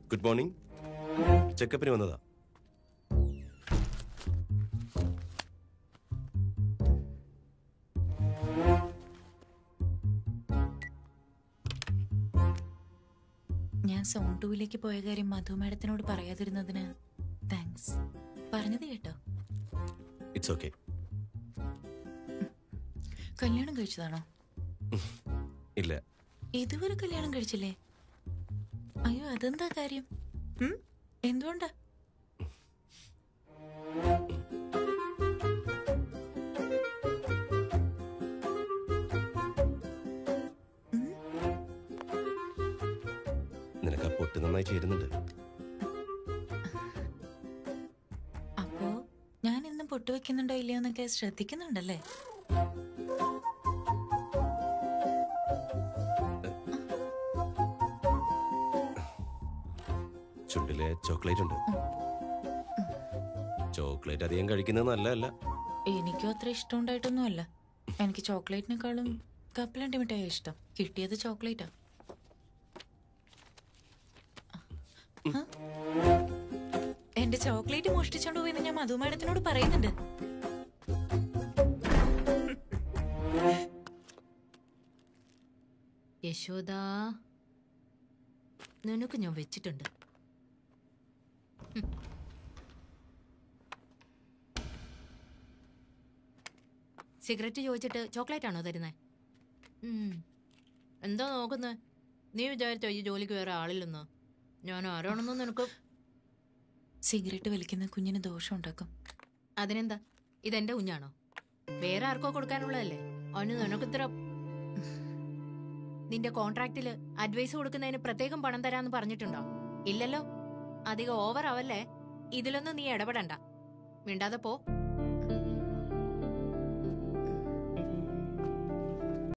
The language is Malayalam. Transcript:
ഗുഡ് മോർണിംഗ് ചെക്കപ്പിന് വന്നതാ ഞാൻ സോൺ ടൂവിലേക്ക് പോയ കാര്യം മധു മാഡത്തിനോട് പറയാതിരുന്നതിന് താങ്ക്സ് പറഞ്ഞത് കേട്ടോ ഇറ്റ്സ് ഓക്കെ കല്യാണം കഴിച്ചതാണോ ഇല്ല ഇതുവരെ കല്യാണം കഴിച്ചില്ലേ അയ്യോ അതെന്താ കാര്യം ഉം? എന്തുകൊണ്ടാ നിനക്ക് ആ പൊട്ട് നന്നായി ചേരുന്നുണ്ട് അപ്പോ ഞാൻ ഇന്നും പൊട്ടുവെക്കുന്നുണ്ടോ ഇല്ലയോ എന്നൊക്കെ ശ്രദ്ധിക്കുന്നുണ്ടല്ലേ ചുണ്ടിലെ ചോക്ലേറ്റ് ഉണ്ട് ചോക്ലേറ്റ് അധികം കഴിക്കുന്നത് നല്ലതല്ല എനിക്കും അത്ര ഇഷ്ടമുണ്ടായിട്ടൊന്നും അല്ല എനിക്ക് ചോക്ലേറ്റിനെക്കാളും കപ്പലണ്ടി മിഠായി ഇഷ്ടം കിട്ടിയത് ചോക്ലേറ്റാ ഹ? എന്റെ ചോക്ലേറ്റ് മോഷ്ടിച്ചോണ്ട് പോയെന്ന് ഞാൻ മധു മാഡത്തിനോട് പറയുന്നുണ്ട് യശോദ നിനക്ക് ഞാൻ വെച്ചിട്ടുണ്ട് ഹും. സിഗരറ്റ് ചോദിച്ചിട്ട് ചോക്ലേറ്റ് ആണോ തരുന്നത് എന്താ നോക്കുന്നത് നീ വിചാരിച്ചോ ഈ ജോലിക്ക് വേറെ ആളില്ലെന്നോ ഞാൻ ആരാണെന്നോ നിനക്ക് സിഗരറ്റ് വലിക്കുന്ന കുഞ്ഞിന് ദോഷം ഉണ്ടാക്കും അതിനെന്താ ഇതെന്റെ കുഞ്ഞാണോ വേറെ ആർക്കോ കൊടുക്കാനുള്ളതല്ലേ അവന് നിനക്കിത്ര നിന്റെ കോൺട്രാക്റ്റില് അഡ്വൈസ് കൊടുക്കുന്നതിന് പ്രത്യേകം പണം തരാന്ന് പറഞ്ഞിട്ടുണ്ടോ ഇല്ലല്ലോ അധികം ഓവർ ആവല്ലേ ഇതിലൊന്നും നീ ഇടപെടണ്ട മിണ്ടാതെ പോ